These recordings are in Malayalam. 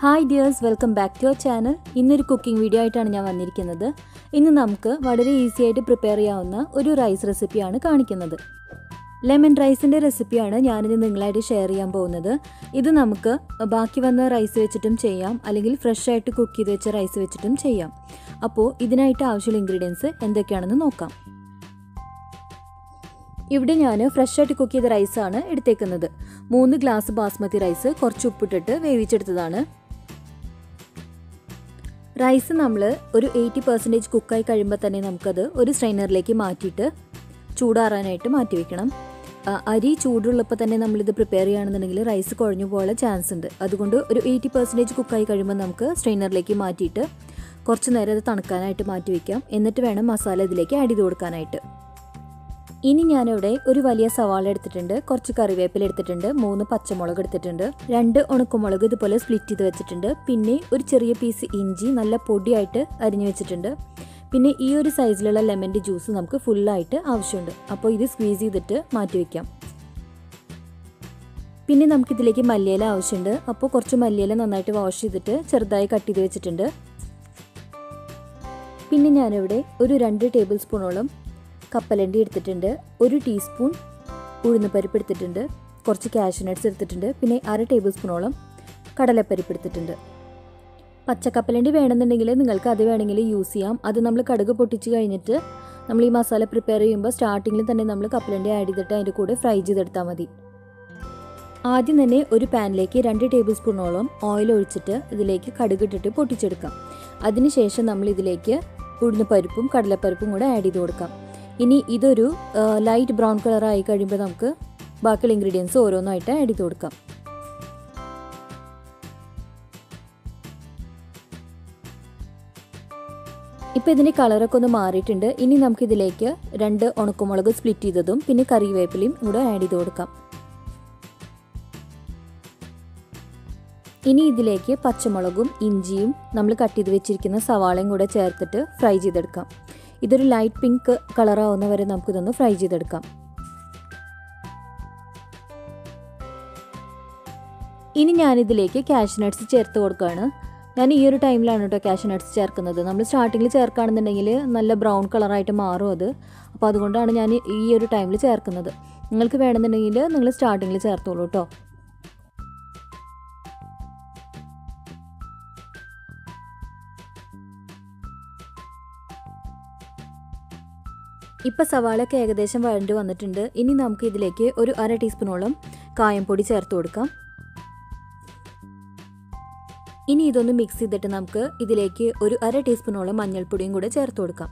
hi dears welcome back to our channel ഇന്നൊരു കുക്കിംഗ് വീഡിയോ ആയിട്ടാണ് ഞാൻ വന്നിരിക്കുന്നത് ഇന്ന് നമുക്ക് വളരെ ഈസി ആയിട്ട് പ്രിപ്പയർ ചെയ്യാവുന്ന ഒരു റൈസ് റെസിപ്പിയാണ് കാണിക്കുന്നത് ലെമൺ റൈസിൻ്റെ റെസിപ്പിയാണ് ഞാനിത് നിങ്ങളായിട്ട് ഷെയർ ചെയ്യാൻ പോകുന്നത് ഇത് നമുക്ക് ബാക്കി വന്ന റൈസ് വെച്ചിട്ടും ചെയ്യാം അല്ലെങ്കിൽ ഫ്രഷ് ആയിട്ട് കുക്ക് ചെയ്ത് വെച്ച റൈസ് വെച്ചിട്ടും ചെയ്യാം അപ്പോൾ ഇതിനായിട്ട് ആവശ്യമുള്ള ഇൻഗ്രീഡിയൻസ് എന്തൊക്കെയാണെന്ന് നോക്കാം ഇവിടെ ഞാൻ ഫ്രഷ് ആയിട്ട് കുക്ക് ചെയ്ത റൈസാണ് എടുത്തേക്കുന്നത് മൂന്ന് ഗ്ലാസ് ബാസ്മതി റൈസ് കുറച്ച് ഉപ്പിട്ടിട്ട് വേവിച്ചെടുത്തതാണ് റൈസ് നമ്മൾ ഒരു എയ്റ്റി പെർസെൻറ്റേജ് കുക്കായി കഴിയുമ്പോൾ തന്നെ നമുക്കത് ഒരു സ്ട്രെയിനറിലേക്ക് മാറ്റിയിട്ട് ചൂടാറാനായിട്ട് മാറ്റി വെക്കണം അരി ചൂടുള്ളപ്പോൾ തന്നെ നമ്മളിത് പ്രിപ്പയർ ചെയ്യുകയാണെന്നുണ്ടെങ്കിൽ റൈസ് കുഴഞ്ഞു പോകാനുള്ള ചാൻസ് ഉണ്ട് അതുകൊണ്ട് ഒരു എയ്റ്റി പെർസെൻറ്റേജ് കുക്കായി കഴിയുമ്പോൾ നമുക്ക് സ്ട്രെയിനറിലേക്ക് മാറ്റിയിട്ട് കുറച്ച് നേരം അത് തണുക്കാനായിട്ട് മാറ്റി വയ്ക്കാം എന്നിട്ട് വേണം മസാല ഇതിലേക്ക് ആഡ് ചെയ്ത് കൊടുക്കാനായിട്ട് ഇനി ഞാനിവിടെ ഒരു വലിയ സവാള എടുത്തിട്ടുണ്ട് കുറച്ച് കറിവേപ്പില എടുത്തിട്ടുണ്ട് മൂന്ന് പച്ചമുളക് എടുത്തിട്ടുണ്ട് രണ്ട് ഉണക്കമുളക് ഇതുപോലെ സ്പ്ലിറ്റ് ചെയ്ത് വെച്ചിട്ടുണ്ട് പിന്നെ ഒരു ചെറിയ പീസ് ഇഞ്ചി നല്ല പൊടിയായിട്ട് അരിഞ്ഞു വെച്ചിട്ടുണ്ട് പിന്നെ ഈ ഒരു സൈസിലുള്ള ലെമൻ്റെ ജ്യൂസ് നമുക്ക് ഫുള്ളായിട്ട് ആവശ്യമുണ്ട് അപ്പോൾ ഇത് സ്ക്വീസ് ചെയ്തിട്ട് മാറ്റി വയ്ക്കാം പിന്നെ നമുക്കിതിലേക്ക് മല്ലിയില ആവശ്യമുണ്ട് അപ്പോൾ കുറച്ച് മല്ലിയില നന്നായിട്ട് വാഷ് ചെയ്തിട്ട് ചെറുതായി കട്ട് ചെയ്ത് വെച്ചിട്ടുണ്ട് പിന്നെ ഞാനിവിടെ ഒരു രണ്ട് ടേബിൾ സ്പൂണോളം കപ്പലണ്ടി എടുത്തിട്ടുണ്ട് ഒരു ടീസ്പൂൺ ഉഴുന്നുപരിപ്പ് എടുത്തിട്ടുണ്ട് കുറച്ച് കാഷ്യൂ നട്ട്സ് എടുത്തിട്ടുണ്ട് പിന്നെ അര ടേബിൾ സ്പൂണോളം കടലപ്പരിപ്പ് എടുത്തിട്ടുണ്ട് പച്ചക്കപ്പലണ്ടി വേണമെന്നുണ്ടെങ്കിൽ നിങ്ങൾക്ക് അത് വേണമെങ്കിൽ യൂസ് ചെയ്യാം അത് നമ്മൾ കടുക് പൊട്ടിച്ച് കഴിഞ്ഞിട്ട് നമ്മൾ ഈ മസാല പ്രിപ്പയർ ചെയ്യുമ്പോൾ സ്റ്റാർട്ടിങ്ങിൽ തന്നെ നമ്മൾ കപ്പലണ്ടി ആഡ് ചെയ്തിട്ട് അതിൻ്റെ കൂടെ ഫ്രൈ ചെയ്തെടുത്താൽ മതി ആദ്യം തന്നെ ഒരു പാനിലേക്ക് രണ്ട് ടേബിൾ സ്പൂണോളം ഓയിൽ ഒഴിച്ചിട്ട് ഇതിലേക്ക് കടുക് ഇട്ടിട്ട് പൊട്ടിച്ചെടുക്കാം അതിനുശേഷം നമ്മൾ ഇതിലേക്ക് ഉഴുന്നുപരിപ്പും കടലപ്പരിപ്പും കൂടെ ആഡ് ചെയ്ത് കൊടുക്കാം ഇനി ഇതൊരു ലൈറ്റ് ബ്രൗൺ കളർ ആയി കഴിയുമ്പോൾ നമുക്ക് ബാക്കിയുള്ള ഇൻഗ്രീഡിയൻസ് ഓരോന്നായിട്ട് ആഡ് ചെയ്ത് കൊടുക്കാം ഇപ്പോൾ ഇതിൻ്റെ കളറൊക്കെ ഒന്ന് മാറിയിട്ടുണ്ട് ഇനി നമുക്കിതിലേക്ക് രണ്ട് ഉണക്കമുളക് സ്പ്ലിറ്റ് ചെയ്തതും പിന്നെ കറിവേപ്പിലയും കൂടെ ആഡ് ചെയ്ത് കൊടുക്കാം ഇനി ഇതിലേക്ക് പച്ചമുളകും ഇഞ്ചിയും നമ്മൾ കട്ട് ചെയ്ത് വെച്ചിരിക്കുന്ന സവാളയും കൂടെ ചേർത്തിട്ട് ഫ്രൈ ചെയ്തെടുക്കാം ഇതൊരു ലൈറ്റ് പിങ്ക് കളറാവുന്ന വരെ നമുക്കിതൊന്ന് ഫ്രൈ ചെയ്തെടുക്കാം ഇനി ഞാനിതിലേക്ക് കാഷ്യൂ നട്ട്സ് ചേർത്ത് കൊടുക്കുകയാണ് ഞാൻ ഈ ഒരു ടൈമിലാണ് കേട്ടോ കാഷ്യൂ നട്ട്സ് ചേർക്കുന്നത് നമ്മൾ സ്റ്റാർട്ടിങ്ങിൽ ചേർക്കുകയാണെന്നുണ്ടെങ്കിൽ നല്ല ബ്രൗൺ കളറായിട്ട് മാറും അത് അപ്പോൾ അതുകൊണ്ടാണ് ഞാൻ ഈ ഒരു ടൈമിൽ ചേർക്കുന്നത് നിങ്ങൾക്ക് വേണമെന്നുണ്ടെങ്കിൽ നിങ്ങൾ സ്റ്റാർട്ടിങ്ങിൽ ചേർത്തോളൂ കേട്ടോ ഇപ്പോൾ സവാളയൊക്കെ ഏകദേശം വഴണ്ട് വന്നിട്ടുണ്ട് ഇനി നമുക്ക് ഇതിലേക്ക് ഒരു അര ടീസ്പൂണോളം കായംപൊടി ചേർത്ത് കൊടുക്കാം ഇനി ഇതൊന്ന് മിക്സ് ചെയ്തിട്ട് നമുക്ക് ഇതിലേക്ക് ഒരു അര ടീസ്പൂണോളം മഞ്ഞൾപ്പൊടിയും കൂടെ ചേർത്ത് കൊടുക്കാം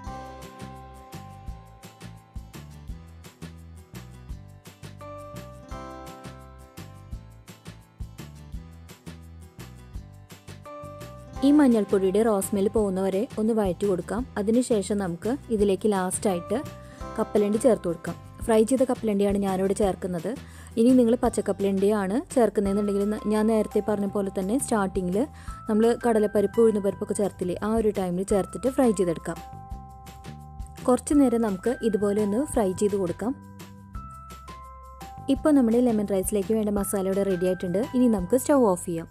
ഈ മഞ്ഞൾപ്പൊടിയുടെ റോസ്മെൽ പോകുന്നവരെ ഒന്ന് വഴറ്റി കൊടുക്കാം അതിനുശേഷം നമുക്ക് ഇതിലേക്ക് ലാസ്റ്റായിട്ട് കപ്പലണ്ടി ചേർത്ത് കൊടുക്കാം ഫ്രൈ ചെയ്ത കപ്പലണ്ടിയാണ് ഞാനിവിടെ ചേർക്കുന്നത് ഇനി നിങ്ങൾ പച്ചക്കപ്പലണ്ടിയാണ് ചേർക്കുന്നതെന്നുണ്ടെങ്കിൽ ഞാൻ നേരത്തെ പറഞ്ഞ പോലെ തന്നെ സ്റ്റാർട്ടിങ്ങിൽ നമ്മൾ കടലപ്പരിപ്പ് ഉഴുന്നുപരിപ്പൊക്കെ ചേർത്തില്ലേ ആ ഒരു ടൈമിൽ ചേർത്തിട്ട് ഫ്രൈ ചെയ്തെടുക്കാം കുറച്ച് നേരം നമുക്ക് ഇതുപോലെ ഒന്ന് ഫ്രൈ ചെയ്ത് കൊടുക്കാം ഇപ്പോൾ നമ്മുടെ ലെമൺ റൈസിലേക്ക് വേണ്ട മസാല ഇവിടെ റെഡി ആയിട്ടുണ്ട് ഇനി നമുക്ക് സ്റ്റൗ ഓഫ് ചെയ്യാം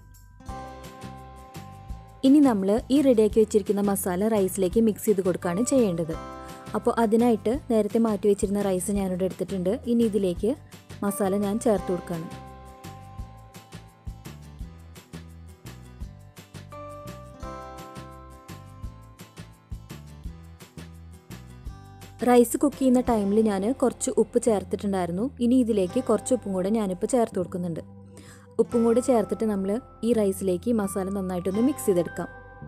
ഇനി നമ്മൾ ഈ റെഡിയാക്കി വെച്ചിരിക്കുന്ന മസാല റൈസിലേക്ക് മിക്സ് ചെയ്ത് കൊടുക്കുകയാണ് ചെയ്യേണ്ടത് അപ്പോൾ അതിനായിട്ട് നേരത്തെ മാറ്റി വെച്ചിരുന്ന റൈസ് ഞാനിവിടെ എടുത്തിട്ടുണ്ട് ഇനി ഇതിലേക്ക് മസാല ഞാൻ ചേർത്ത് കൊടുക്കുകയാണ് റൈസ് കുക്ക് ചെയ്യുന്ന ടൈമിൽ ഞാൻ കുറച്ച് ഉപ്പ് ചേർത്തിട്ടുണ്ടായിരുന്നു ഇനി ഇതിലേക്ക് കുറച്ച് ഉപ്പും കൂടെ ഞാനിപ്പോൾ ചേർത്ത് കൊടുക്കുന്നുണ്ട് ഉപ്പും കൂടി ചേർത്തിട്ട് നമ്മൾ ഈ റൈസിലേക്ക് മസാല നന്നായിട്ടൊന്ന് മിക്സ് ചെയ്തെടുക്കാം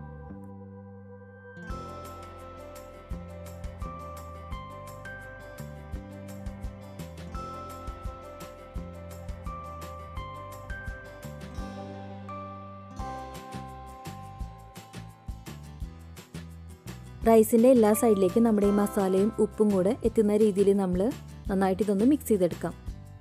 റൈസിൻ്റെ എല്ലാ സൈഡിലേക്കും നമ്മുടെ ഈ മസാലയും ഉപ്പും കൂടെ എത്തുന്ന രീതിയിൽ നമ്മൾ നന്നായിട്ട് ഇതൊന്ന് മിക്സ് ചെയ്തെടുക്കാം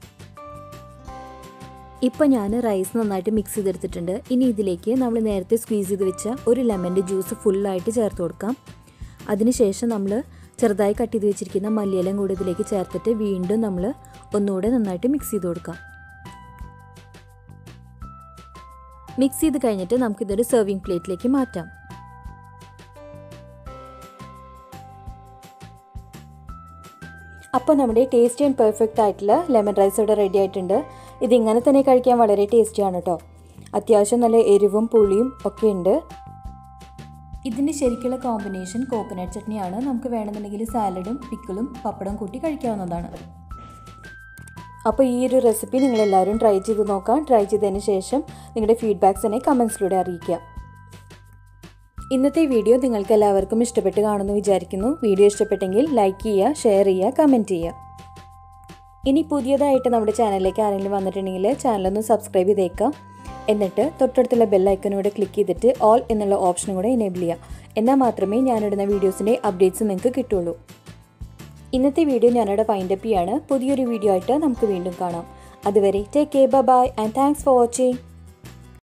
ഇപ്പം ഞാൻ റൈസ് നന്നായിട്ട് മിക്സ് ചെയ്തെടുത്തിട്ടുണ്ട് ഇനി ഇതിലേക്ക് നമ്മൾ നേരത്തെ സ്ക്വീസ് ചെയ്ത് വെച്ച ഒരു ലെമൻ്റെ ജ്യൂസ് ഫുള്ളായിട്ട് ചേർത്ത് കൊടുക്കാം അതിനുശേഷം നമ്മൾ ചെറുതായി കട്ട് ചെയ്ത് വെച്ചിരിക്കുന്ന മല്ലിയിലം കൂടി ഇതിലേക്ക് ചേർത്തിട്ട് വീണ്ടും നമ്മൾ ഒന്നുകൂടെ നന്നായിട്ട് മിക്സ് ചെയ്ത് കൊടുക്കാം മിക്സ് ചെയ്ത് കഴിഞ്ഞിട്ട് നമുക്കിതൊരു സെർവിങ് പ്ലേറ്റിലേക്ക് മാറ്റാം അപ്പോൾ നമ്മുടെ ടേസ്റ്റി ആൻഡ് പെർഫെക്റ്റ് ആയിട്ടുള്ള ലെമൺ റൈസ് ഇവിടെ റെഡി ആയിട്ടുണ്ട് ഇതിങ്ങനെ തന്നെ കഴിക്കാൻ വളരെ ടേസ്റ്റിയാണ് കേട്ടോ അത്യാവശ്യം നല്ല എരിവും പുളിയും ഒക്കെ ഉണ്ട് ഇതിൻ്റെ ശരിക്കുള്ള കോമ്പിനേഷൻ കോക്കനട്ട് ചട്നിയാണ് നമുക്ക് വേണമെന്നുണ്ടെങ്കിൽ സാലഡും പിക്കിളും പപ്പടം കൂട്ടി കഴിക്കാവുന്നതാണ് അപ്പോൾ ഈ ഒരു റെസിപ്പി നിങ്ങളെല്ലാവരും ട്രൈ ചെയ്ത് നോക്കാം ട്രൈ ചെയ്തതിന് ശേഷം നിങ്ങളുടെ ഫീഡ്ബാക്സ് എന്നെ കമൻസിലൂടെ അറിയിക്കുക ഇന്നത്തെ വീഡിയോ നിങ്ങൾക്ക് എല്ലാവർക്കും ഇഷ്ടപ്പെട്ട് കാണുമെന്ന് വിചാരിക്കുന്നു വീഡിയോ ഇഷ്ടപ്പെട്ടെങ്കിൽ ലൈക്ക് ചെയ്യുക ഷെയർ ചെയ്യുക കമൻറ്റ് ചെയ്യുക ഇനി പുതിയതായിട്ട് നമ്മുടെ ചാനലിലേക്ക് ആരെങ്കിലും വന്നിട്ടുണ്ടെങ്കിൽ ചാനലൊന്ന് സബ്സ്ക്രൈബ് ചെയ്തേക്കാം എന്നിട്ട് തൊട്ടടുത്തുള്ള ബെല്ലൈക്കനൂടെ ക്ലിക്ക് ചെയ്തിട്ട് ഓൾ എന്നുള്ള ഓപ്ഷനും കൂടെ എനേബിൾ ചെയ്യാം എന്നാൽ മാത്രമേ ഞാനിടുന്ന വീഡിയോസിൻ്റെ അപ്ഡേറ്റ്സ് നിങ്ങൾക്ക് കിട്ടുള്ളൂ ഇന്നത്തെ വീഡിയോ ഞാനിവിടെ ഫൈൻഡപ്പ് ചെയ്യാണ് പുതിയൊരു വീഡിയോ ആയിട്ട് നമുക്ക് വീണ്ടും കാണാം അതുവരെ take care bye and thanks for watching